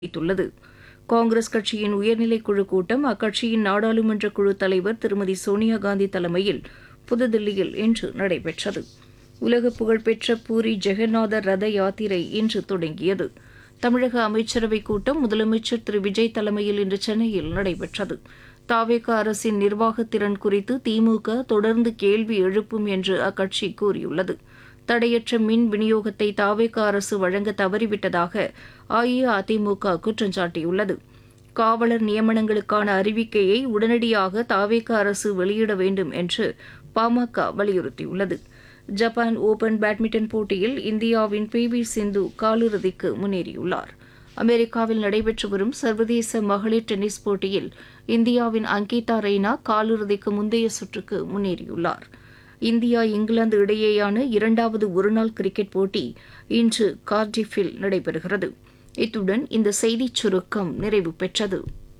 தெரிவித்துள்ளது காங்கிரஸ் கட்சியின் உயர்நிலைக் குழு கூட்டம் அக்கட்சியின் நாடாளுமன்ற குழு தலைவர் திருமதி சோனியா காந்தி தலைமையில் புதுதில்லியில் இன்று நடைபெற்றது உலக புகழ்பெற்ற பூரி ஜெகநாதர் ரத யாத்திரை இன்று தொடங்கியது தமிழக அமைச்சரவைக் கூட்டம் முதலமைச்சர் திரு விஜய் தலைமையில் இன்று சென்னையில் நடைபெற்றது தாவேக அரசின் நிர்வாகத்திறன் குறித்து திமுக தொடர்ந்து கேள்வி எழுப்பும் என்று அக்கட்சி கூறியுள்ளது தடையற்ற மின் விநியோகத்தை தாவேக அரசு வழங்க தவறிவிட்டதாக அஇஅதிமுக குற்றம் சாட்டியுள்ளது காவலர் நியமனங்களுக்கான அறிவிக்கையை உடனடியாக தாவேக அரசு வெளியிட வேண்டும் என்று பாமக வலியுறுத்தியுள்ளது ஜப்பான் ஓபன் பேட்மிண்டன் போட்டியில் இந்தியாவின் பி வி சிந்து காலிறுதிக்கு முன்னேறியுள்ளார் அமெரிக்காவில் நடைபெற்று வரும் சர்வதேச மகளிர் டென்னிஸ் போட்டியில் இந்தியாவின் அங்கிதா ரெய்னா காலிறுதிக்கு முந்தைய சுற்றுக்கு முன்னேறியுள்ளார் இந்தியா இங்கிலாந்து இடையேயான இரண்டாவது ஒருநாள் கிரிக்கெட் போட்டி இன்று கார்டிஃபில் நடைபெறுகிறது இத்துடன் இந்த செய்திச் சுருக்கம் நிறைவு பெற்றது